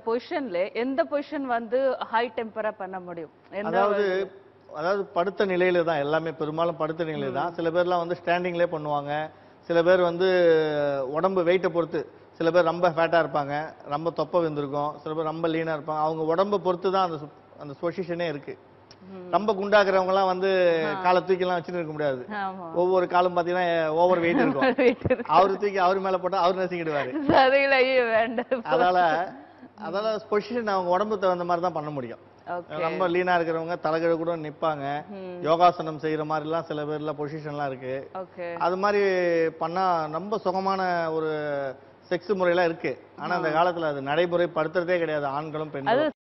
பொசிஷன்ல எந்த பொசிஷன் வந்து ஹை டெம்பரா பண்ண முடியும் எந்த அதாவது அதாவது படுத்த நிலையில தான் எல்லாமே பெரும்பாலும் படுத்த நிலையில தான் சில பேர்லாம் வந்து ஸ்டாண்டிங்லேயே பண்ணுவாங்க சில பேர் வந்து உடம்பு வெயிட்டை பொறுத்து சில பேர் ரொம்ப ஃபேட்டா இருப்பாங்க ரொம்ப தொப்பை வெந்திருக்கும் சில பேர் ரொம்ப லீனா இருப்பாங்க அவங்க உடம்பை பொறுத்து தான் அந்த சு- அந்த பொசிஷனே இருக்கு ரொம்ப குண்டாக்குறவங்க எல்லாம் வந்து காலை தூக்கிலாம் வச்சுட்டு இருக்க முடியாது ஆமா ஒவ்வொரு காலும் பாத்தீங்கன்னா ஓவர் வெயிட் இருக்கும் Weight இருக்கு. அவரு தூக்கி அவர் மேல போட்டா அவர் நசுக்கிடுவாரு சரிங்களா ஐயோ வேண்டாம் அதால அதால பொசிஷன் அவங்க உடம்பு தகுந்த மாதிரி தான் பண்ண முடியும் ஓகே ரொம்ப லீனா இருக்கிறவங்க தலைகீழ கூட நிப்பாங்க யோகாசனம் செய்யற மாதிரி எல்லாம் சில பேர்ல பொசிஷன்லாம் இருக்கு ஓகே அது மாதிரி பண்ணா ரொம்ப சுகமான ஒரு செக்ஸ் முறையெல்லாம் இருக்கு ஆனா அந்த காலத்துல அது நடைமுறைப்படுத்துறதே கிடையாது ஆண்களும் பெண்களும் அது